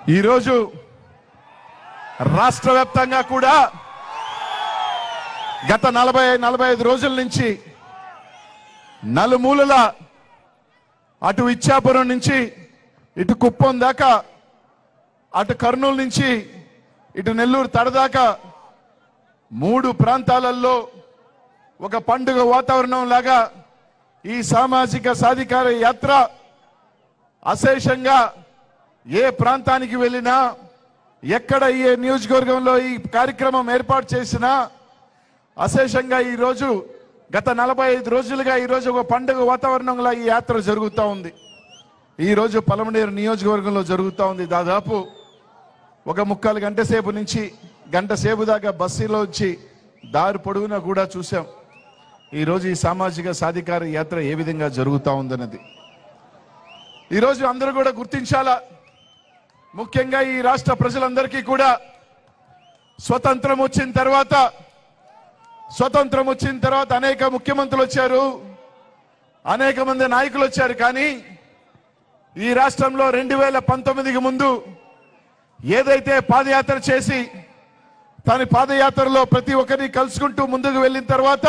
ఈరోజు రాష్ట్ర వ్యాప్తంగా కూడా గత నలభై నలభై ఐదు రోజుల నుంచి నలుమూలల అటు ఇచ్చాపురం నుంచి ఇటు కుప్పం దాకా అటు కర్నూలు నుంచి ఇటు నెల్లూరు తడదాకా మూడు ప్రాంతాలలో ఒక పండుగ వాతావరణం లాగా ఈ సామాజిక సాధికార యాత్ర అశేషంగా ఏ ప్రాంతానికి వెళ్ళినా ఎక్కడ ఏ నియోజకవర్గంలో ఈ కార్యక్రమం ఏర్పాటు చేసినా అశేషంగా ఈ రోజు గత నలభై ఐదు రోజులుగా ఈ రోజు ఒక పండుగ వాతావరణంలో ఈ యాత్ర జరుగుతూ ఉంది ఈ రోజు పలమనేరు నియోజకవర్గంలో జరుగుతూ ఉంది దాదాపు ఒక ముక్కాలు గంట సేపు నుంచి గంట సేపు దాకా బస్సులో వచ్చి దారి పొడవునా కూడా చూసాం ఈరోజు ఈ సామాజిక సాధికార యాత్ర ఏ విధంగా జరుగుతూ ఉందన్నది ఈరోజు అందరూ కూడా గుర్తించాలా ముఖ్యంగా ఈ రాష్ట్ర ప్రజలందరికీ కూడా స్వతంత్రం వచ్చిన తర్వాత స్వతంత్రం వచ్చిన తర్వాత అనేక ముఖ్యమంత్రులు వచ్చారు అనేక మంది నాయకులు వచ్చారు కానీ ఈ రాష్ట్రంలో రెండు వేల పంతొమ్మిదికి ముందు ఏదైతే పాదయాత్ర చేసి తన పాదయాత్రలో ప్రతి ఒక్కరిని కలుసుకుంటూ ముందుకు వెళ్ళిన తర్వాత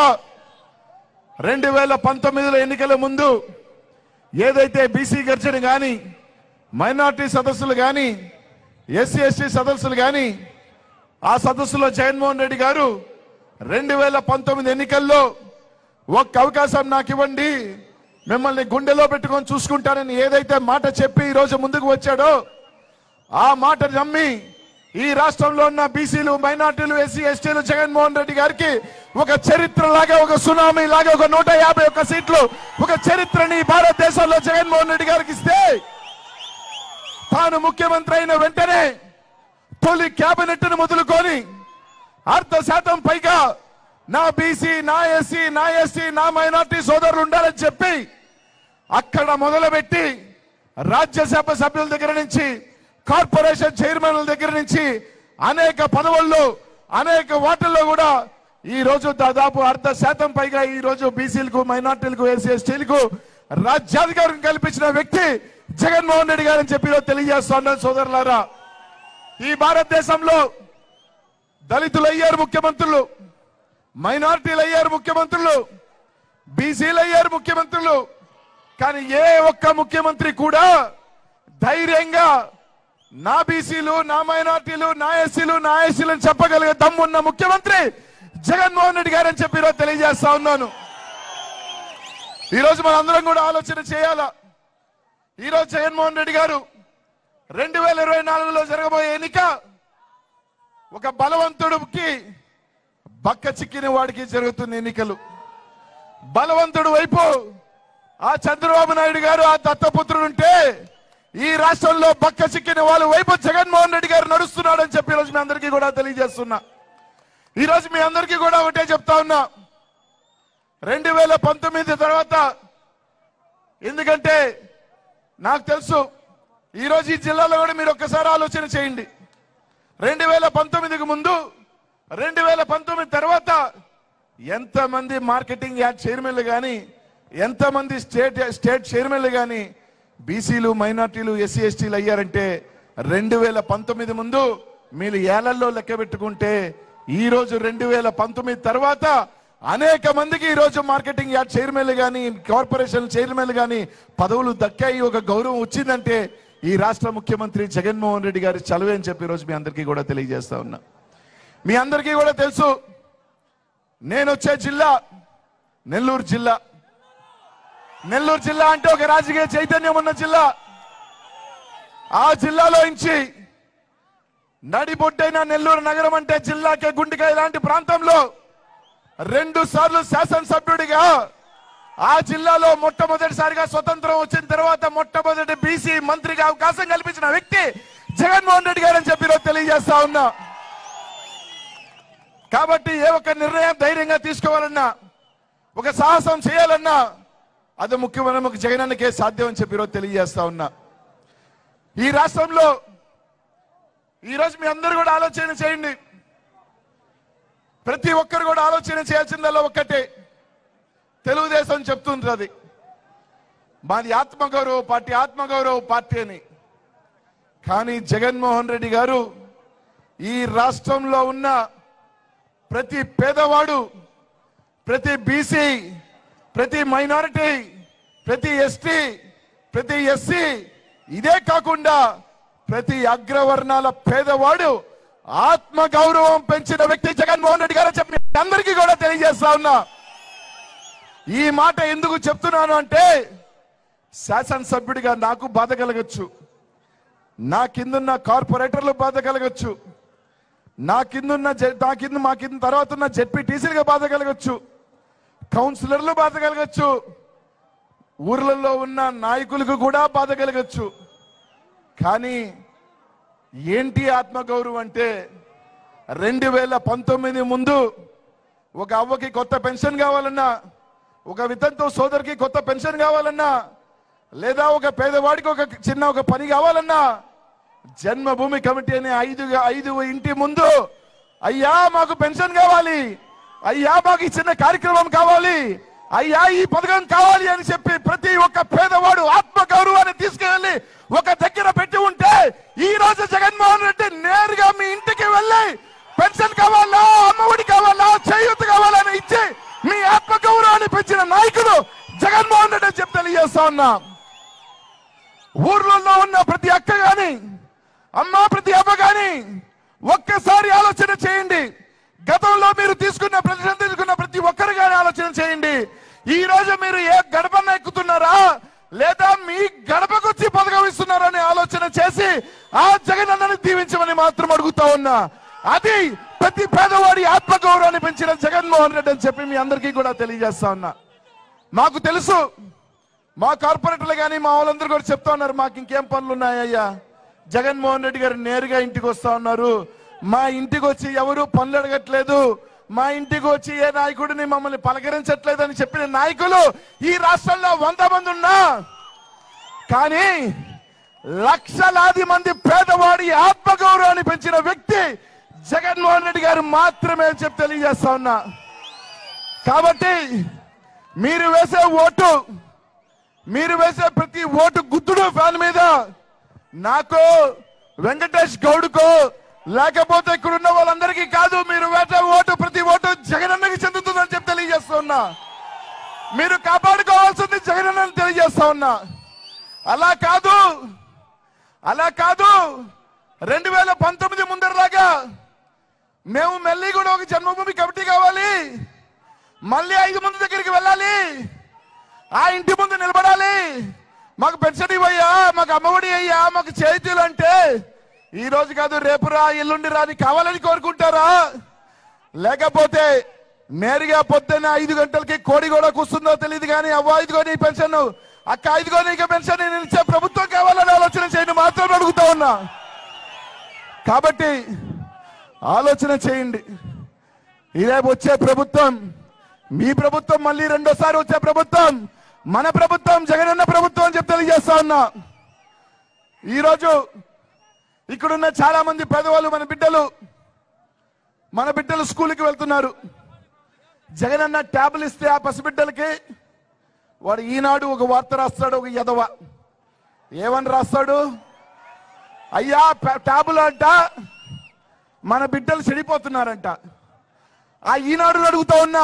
రెండు వేల పంతొమ్మిదిలో ఎన్నికల ముందు ఏదైతే బీసీ గర్జన కానీ మైనార్టీ సదస్సులు కానీ ఎస్సీ ఎస్టీ సదస్సులు కానీ ఆ సదస్సులో జగన్మోహన్ రెడ్డి గారు రెండు వేల పంతొమ్మిది ఎన్నికల్లో ఒక్క అవకాశం నాకు ఇవ్వండి మిమ్మల్ని గుండెలో పెట్టుకొని చూసుకుంటానని ఏదైతే మాట చెప్పి ఈ రోజు ముందుకు వచ్చాడో ఆ మాట నమ్మి ఈ రాష్ట్రంలో ఉన్న బీసీలు మైనార్టీలు ఎస్సీ ఎస్టీలు జగన్మోహన్ రెడ్డి గారికి ఒక చరిత్ర లాగా ఒక సునామీ లాగా ఒక నూట యాభై ఒక్క సీట్లు ఒక చరిత్రని భారతదేశంలో జగన్మోహన్ రెడ్డి గారికి ఇస్తే తాను ముఖ్యమంత్రి అయిన వెంటనే తొలి కేబినెట్ ను మొదలుకొని అర్ధ శాతం పైగా నా బీసీ నా ఎస్సీ నా ఎస్సీ నా మైనార్టీ సోదరులు ఉండాలని చెప్పి అక్కడ మొదలుపెట్టి రాజ్యసభ సభ్యుల దగ్గర నుంచి కార్పొరేషన్ చైర్మన్ల దగ్గర నుంచి అనేక పదవుల్లో అనేక వాటిల్లో కూడా ఈ రోజు దాదాపు అర్ధ శాతం పైగా ఈ రోజు బీసీలకు మైనార్టీలకు ఎస్సీ ఎస్టీలకు రాజ్యాధికారం కల్పించిన వ్యక్తి జగన్మోహన్ రెడ్డి గారని చెప్పి ఈరోజు తెలియజేస్తున్నాను సోదరులారా ఈ భారతదేశంలో దళితులు అయ్యారు ముఖ్యమంత్రులు మైనార్టీలు అయ్యారు ముఖ్యమంత్రులు బీసీలు అయ్యారు ముఖ్యమంత్రులు కానీ ఏ ఒక్క ముఖ్యమంత్రి కూడా ధైర్యంగా నా బీసీలు నా మైనార్టీలు నా ఎస్సీలు నా ఎస్సీలు అని చెప్పగలిగే దమ్మున్న ముఖ్యమంత్రి జగన్మోహన్ రెడ్డి గారని చెప్పి ఈరోజు తెలియజేస్తా ఉన్నాను ఈరోజు మనందరం కూడా ఆలోచన చేయాలా ఈరోజు జగన్మోహన్ రెడ్డి గారు రెండు వేల ఇరవై నాలుగులో జరగబోయే ఎన్నిక ఒక బలవంతుడికి బక్క చిక్కిన వాడికి జరుగుతున్న ఎన్నికలు బలవంతుడు వైపు ఆ చంద్రబాబు నాయుడు గారు ఆ దత్తపుత్రుడు ఉంటే ఈ రాష్ట్రంలో బక్క చిక్కిన వాళ్ళ వైపు జగన్మోహన్ రెడ్డి గారు నడుస్తున్నాడని చెప్పి ఈరోజు మీ అందరికీ కూడా తెలియజేస్తున్నా ఈరోజు మీ అందరికీ కూడా ఒకటే చెప్తా ఉన్నా రెండు వేల పంతొమ్మిది తర్వాత ఎందుకంటే నాకు తెలుసు ఈరోజు ఈ జిల్లాలో కూడా మీరు ఒక్కసారి ఆలోచన చేయండి రెండు వేల పంతొమ్మిదికి ముందు రెండు వేల పంతొమ్మిది తర్వాత ఎంతమంది మార్కెటింగ్ యాడ్ చైర్మన్లు కానీ ఎంతమంది స్టేట్ స్టేట్ చైర్మన్లు కానీ బీసీలు మైనార్టీలు ఎస్సీ ఎస్టీలు అయ్యారంటే రెండు వేల పంతొమ్మిది ముందు మీరు ఏళ్లలో లెక్క పెట్టుకుంటే ఈ రోజు రెండు వేల పంతొమ్మిది తర్వాత అనేక మందికి ఈ రోజు మార్కెటింగ్ యాడ్ చైర్మన్లు కానీ కార్పొరేషన్ చైర్మన్లు కానీ పదవులు దక్కాయి ఒక గౌరవం వచ్చిందంటే ఈ రాష్ట్ర ముఖ్యమంత్రి జగన్మోహన్ రెడ్డి గారి చలవే అని చెప్పి ఈరోజు మీ అందరికీ కూడా తెలియజేస్తా ఉన్నా మీ అందరికీ కూడా తెలుసు నేను వచ్చే జిల్లా నెల్లూరు జిల్లా నెల్లూరు జిల్లా అంటే ఒక రాజకీయ చైతన్యం ఉన్న జిల్లా ఆ జిల్లాలో నుంచి నడిబొడ్డైన నెల్లూరు నగరం అంటే జిల్లాకే గుండెకాయ లాంటి ప్రాంతంలో రెండు సార్లు శాసనసభ్యుడిగా ఆ జిల్లాలో మొట్టమొదటిసారిగా స్వతంత్రం వచ్చిన తర్వాత మొట్టమొదటి బీసీ మంత్రిగా అవకాశం కల్పించిన వ్యక్తి జగన్మోహన్ రెడ్డి గారు అని చెప్పి ఈరోజు తెలియజేస్తా ఉన్నా కాబట్టి ఏ ఒక్క నిర్ణయం ధైర్యంగా తీసుకోవాలన్నా ఒక సాహసం చేయాలన్నా అది ముఖ్యమైన ఒక జగనన్నకే సాధ్యం అని చెప్పి ఈరోజు తెలియజేస్తా ఉన్నా ఈ రాష్ట్రంలో ఈరోజు మీ అందరూ కూడా ఆలోచన చేయండి ప్రతి ఒక్కరు కూడా ఆలోచన చేయాల్సిందల్లా ఒక్కటే తెలుగుదేశం చెప్తుంటది మాది ఆత్మగౌరవ పార్టీ ఆత్మగౌరవ పార్టీ అని కానీ జగన్మోహన్ రెడ్డి గారు ఈ రాష్ట్రంలో ఉన్న ప్రతి పేదవాడు ప్రతి బీసీ ప్రతి మైనారిటీ ప్రతి ఎస్టీ ప్రతి ఎస్సీ ఇదే కాకుండా ప్రతి అగ్రవర్ణాల పేదవాడు ఆత్మ గౌరవం పెంచిన వ్యక్తి జగన్మోహన్ రెడ్డి గారు చెప్పి మీ అందరికీ కూడా తెలియజేస్తా ఉన్నా ఈ మాట ఎందుకు చెప్తున్నాను అంటే శాసనసభ్యుడిగా నాకు బాధ కలగచ్చు నా కిందున్న కార్పొరేటర్లు బాధ కలగచ్చు నా కిందున్న జె- నా కింద మా కింద తర్వాత ఉన్న జెడ్పీటీసీలుగా బాధ కలగచ్చు కౌన్సిలర్లు బాధ కలగచ్చు ఊర్లలో ఉన్న నాయకులకు కూడా బాధ కలగచ్చు కానీ ఏంటి ఆత్మగౌరవం అంటే రెండు వేల పంతొమ్మిది ముందు ఒక అవ్వకి కొత్త పెన్షన్ కావాలన్నా ఒక వితంతు సోదరికి కొత్త పెన్షన్ కావాలన్నా లేదా ఒక పేదవాడికి ఒక చిన్న ఒక పని కావాలన్నా జన్మభూమి కమిటీ అనే ఐదు ఐదు ఇంటి ముందు అయ్యా మాకు పెన్షన్ కావాలి అయ్యా మాకు ఈ చిన్న కార్యక్రమం కావాలి అయ్యా ఈ పథకం కావాలి అని చెప్పి ప్రతి ఒక్క పేదవాడు ఆత్మ గౌరవాన్ని తీసుకువెళ్ళి ఒక దగ్గర పెట్టి ఉంటే ఈ రోజు జగన్మోహన్ రెడ్డి నేరుగా మీ ఇంటికి వెళ్ళి పెన్షన్ కావాలా అమ్మఒడి కావాలా చేయూత కావాలని ఇచ్చి మీ ఆత్మ గౌరవాన్ని పెంచిన నాయకుడు జగన్మోహన్ రెడ్డి అని చెప్పి తెలియజేస్తా ఉన్నా ఊర్లలో ఉన్న ప్రతి అక్క గాని అమ్మ ప్రతి అవ్వ గాని ఒక్కసారి ఆలోచన చేయండి గతంలో మీరు తీసుకున్న ప్రతిష్ట తీసుకున్న ప్రతి ఒక్కరు గాని ఆలోచన చేయండి ఈ రోజు మీరు ఏ గడపన్న ఎక్కుతున్నారా లేదా మీ గడపకొచ్చి పథకం ఇస్తున్నారని ఆలోచన చేసి ఆ జగనన్నని దీవించమని మాత్రం అడుగుతా ఉన్నా అది ప్రతి పేదవాడి ఆత్మగౌరవాన్ని పెంచిన జగన్మోహన్ రెడ్డి అని చెప్పి మీ అందరికీ కూడా తెలియజేస్తా ఉన్నా మాకు తెలుసు మా కార్పొరేటర్లు కానీ మా వాళ్ళందరూ కూడా చెప్తా ఉన్నారు మాకు ఇంకేం పనులు ఉన్నాయ్యా జగన్మోహన్ రెడ్డి గారు నేరుగా ఇంటికి వస్తా ఉన్నారు మా ఇంటికి వచ్చి ఎవరు పనులు అడగట్లేదు మా ఇంటికి వచ్చి ఏ నాయకుడిని మమ్మల్ని పలకరించట్లేదు అని చెప్పిన నాయకులు ఈ రాష్ట్రంలో వంద మంది ఉన్నా కానీ లక్షలాది మంది పేదవాడి ఆత్మగౌరవాన్ని పెంచిన వ్యక్తి జగన్మోహన్ రెడ్డి గారు మాత్రమే అని చెప్పి తెలియజేస్తా ఉన్నా కాబట్టి మీరు వేసే ఓటు మీరు వేసే ప్రతి ఓటు గుద్దుడు ఫ్యాన్ మీద నాకు వెంకటేష్ గౌడ్కో లేకపోతే ఇక్కడ ఉన్న వాళ్ళందరికీ కాదు మీరు వేసే ఓటు ప్రతి ఓటు జగనన్నకి చెందుతుందని చెప్పి తెలియజేస్తా ఉన్నా మీరు కాపాడుకోవాల్సింది జగనన్నని తెలియజేస్తా ఉన్నా అలా కాదు అలా కాదు రెండు వేల పంతొమ్మిది ముందరలాగా మేము మళ్ళీ కూడా ఒక జన్మభూమి కమిటీ కావాలి మళ్ళీ ఐదు మంది దగ్గరికి వెళ్ళాలి ఆ ఇంటి ముందు నిలబడాలి మాకు పెన్షన్ ఇవ్వయ్యా మాకు అమ్మఒడి అయ్యా మాకు చేతులు అంటే ఈ రోజు కాదు రేపు రా ఎల్లుండి రా అని కావాలని కోరుకుంటారా లేకపోతే నేరుగా పొద్దున్న ఐదు గంటలకి కోడి కూడా కూస్తుందో తెలియదు కానీ అవ్వ ఐదుగో నీ పెన్షన్ అక్క ఐదుగో నీకు పెన్షన్ నేను ఇచ్చే ప్రభుత్వం కావాలని ఆలోచన చేయండి మాత్రం అడుగుతా ఉన్నా కాబట్టి ఆలోచన చేయండి రేపు వచ్చే ప్రభుత్వం మీ ప్రభుత్వం మళ్ళీ రెండోసారి వచ్చే ప్రభుత్వం మన ప్రభుత్వం జగనన్న ప్రభుత్వం అని చెప్పి తెలియజేస్తా ఉన్నా ఈరోజు ఇక్కడున్న చాలా మంది పేదవాళ్ళు మన బిడ్డలు మన బిడ్డలు స్కూల్కి వెళ్తున్నారు జగనన్న ట్యాబులు ఇస్తే ఆ పసిబిడ్డలకి వాడు ఈనాడు ఒక వార్త రాస్తాడు ఒక ఎదవ ఏమని రాస్తాడు అయ్యా ప- ట్యాబులు అంట మన బిడ్డలు చెడిపోతున్నారంట ఆ ఈనాడు అడుగుతా ఉన్నా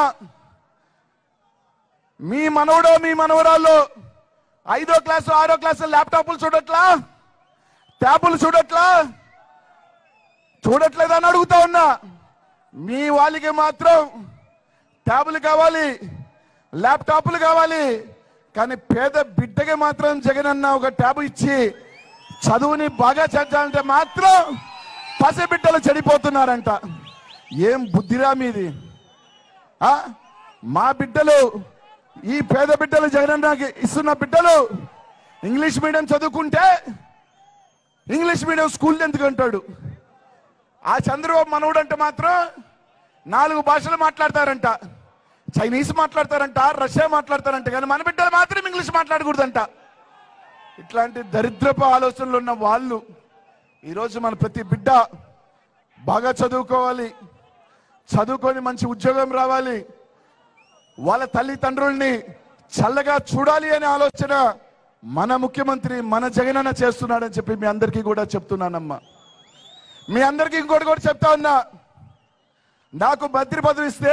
మీ మనవడో మీ మనవరాల్లో ఐదో క్లాసు ఆరో క్లాసు ల్యాప్టాప్లు చూడట్లా ట్యాబులు చూడట్లా చూడట్లేదని అడుగుతా ఉన్నా మీ వాళ్ళకి మాత్రం ట్యాబులు కావాలి ల్యాప్టాప్లు కావాలి కానీ పేద బిడ్డకి మాత్రం జగన్ అన్న ఒక ట్యాబ్ ఇచ్చి చదువుని బాగా చదవాలంటే మాత్రం పసి బిడ్డలు చెడిపోతున్నారంట ఏం బుద్ధిరా మీది ఆ? మా బిడ్డలు ఈ పేద బిడ్డలు జగనన్నకి ఇస్తున్న బిడ్డలు ఇంగ్లీష్ మీడియం చదువుకుంటే ఇంగ్లీష్ మీడియం స్కూల్ ఎందుకు అంటాడు ఆ చంద్రబాబు మనవుడు అంటే మాత్రం నాలుగు భాషలు మాట్లాడతారంట చైనీస్ మాట్లాడతారంట రష్యా మాట్లాడతారంట కానీ మన బిడ్డలు మాత్రం ఇంగ్లీష్ మాట్లాడకూడదంట ఇట్లాంటి దరిద్రపు ఆలోచనలు ఉన్న వాళ్ళు ఈరోజు మన ప్రతి బిడ్డ బాగా చదువుకోవాలి చదువుకొని మంచి ఉద్యోగం రావాలి వాళ్ళ తల్లిదండ్రుల్ని చల్లగా చూడాలి అనే ఆలోచన మన ముఖ్యమంత్రి మన జగనన్న చేస్తున్నాడని చెప్పి మీ అందరికీ కూడా చెప్తున్నానమ్మా మీ అందరికీ ఇంకోటి కూడా చెప్తా ఉన్నా నాకు మంత్రి పదవి ఇస్తే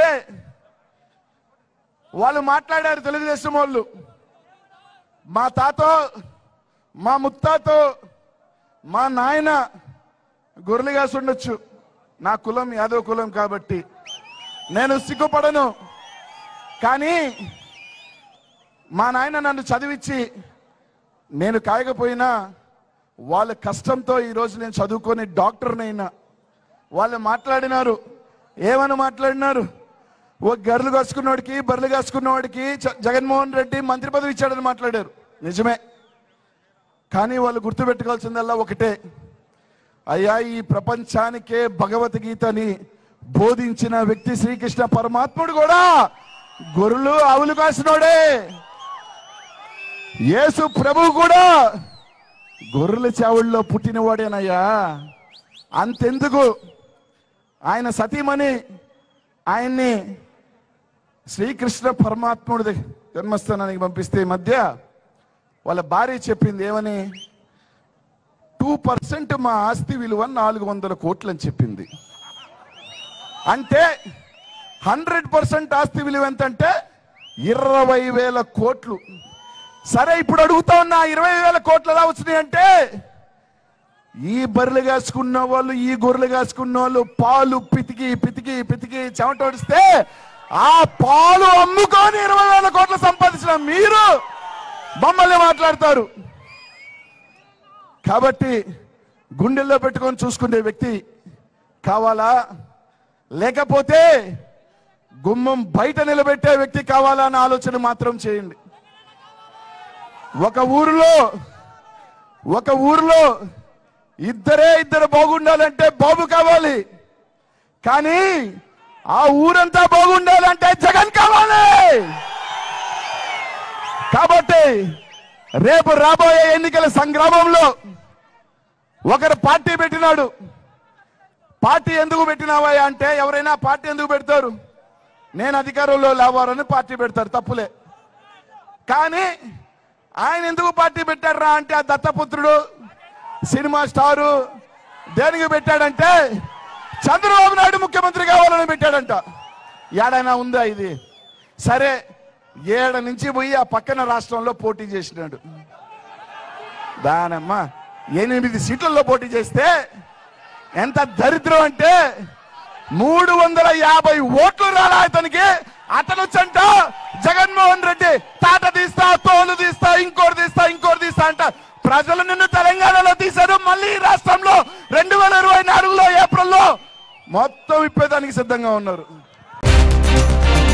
వాళ్ళు మాట్లాడారు తెలుగుదేశం వాళ్ళు మా తాతో మా ముత్తాతో మా నాయన గొర్రెలుగాసి ఉండొచ్చు నా కులం యాదవ కులం కాబట్టి నేను సిగ్గుపడను కానీ మా నాయన నన్ను చదివించి నేను కాయకపోయినా వాళ్ళ కష్టంతో ఈరోజు నేను చదువుకొని డాక్టర్నైనా వాళ్ళు మాట్లాడినారు ఏమని మాట్లాడినారు ఓ గర్రెలు కాసుకున్నవాడికి బర్రెలు కాసుకున్నవాడికి జ- జగన్మోహన్ రెడ్డి మంత్రి పదవి ఇచ్చాడని మాట్లాడారు నిజమే కానీ వాళ్ళు గుర్తుపెట్టుకోవాల్సిందల్లా ఒకటే అయ్యా ఈ ప్రపంచానికే భగవద్గీతని బోధించిన వ్యక్తి శ్రీకృష్ణ పరమాత్ముడు కూడా గొర్రెలు ఆవులు కాసినోడే యేసు ప్రభు కూడా గొర్రెల చావుల్లో పుట్టినవాడేనయ్యా అంతెందుకు ఆయన సతీమణి ఆయన్ని శ్రీకృష్ణ పరమాత్ముడి దగ్గ- జన్మస్థానానికి పంపిస్తే ఈ మధ్య వాళ్ళ భార్య చెప్పింది ఏమని టూ పర్సెంట్ మా ఆస్తి విలువ నాలుగు వందల కోట్లు అని చెప్పింది అంటే హండ్రెడ్ పర్సెంట్ ఆస్తి విలువ ఎంత అంటే ఇరవై వేల కోట్లు సరే ఇప్పుడు అడుగుతా ఉన్నా ఇరవై వేల కోట్లు ఎలా వచ్చినాయి అంటే ఈ బర్రెలు కాసుకున్న వాళ్ళు ఈ గొర్రెలు కాసుకున్న వాళ్ళు పాలు పితికి పితికి పితికి చెమటోడిస్తే ఆ పాలు అమ్ముకొని ఇరవై వేల కోట్లు సంపాదించిన మీరు మమ్మల్ని మాట్లాడతారు కాబట్టి గుండెల్లో పెట్టుకొని చూసుకునే వ్యక్తి కావాలా లేకపోతే గుమ్మం బయట నిలబెట్టే వ్యక్తి కావాలా అన్న ఆలోచన మాత్రం చేయండి ఒక ఊరిలో ఒక ఊరిలో ఇద్దరే ఇద్దరు బాగుండాలంటే బాబు కావాలి కానీ ఆ ఊరంతా బాగుండాలంటే జగన్ కావాలి కాబట్టి రేపు రాబోయే ఎన్నికల సంగ్రామంలో ఒకరు పార్టీ పెట్టినాడు పార్టీ ఎందుకు పెట్టినావా అంటే ఎవరైనా పార్టీ ఎందుకు పెడతారు నేను అధికారంలో లేవారని పార్టీ పెడతారు తప్పులే కానీ ఆయన ఎందుకు పార్టీ పెట్టారా అంటే ఆ దత్తపుత్రుడు సినిమా స్టారు దేనికి పెట్టాడంటే చంద్రబాబు నాయుడు ముఖ్యమంత్రి కావాలని పెట్టాడంట ఏడైనా ఉందా ఇది సరే ఏడ నుంచి పోయి ఆ పక్కన రాష్ట్రంలో పోటీ చేసినాడు దానమ్మ ఎనిమిది సీట్లలో పోటీ చేస్తే ఎంత దరిద్రం అంటే మూడు వందల యాభై ఓట్లు రాలా అతనికి అతను వచ్చంట జగన్మోహన్ రెడ్డి తాట తీస్తా తోలు తీస్తా ఇంకోటి తీస్తా ఇంకోటి తీస్తా అంట ప్రజలు నిన్ను తెలంగాణలో తీశారు మళ్ళీ ఈ రాష్ట్రంలో రెండు వేల ఇరవై నాలుగులో ఏప్రిల్లో మొత్తం ఇప్పేదానికి సిద్ధంగా ఉన్నారు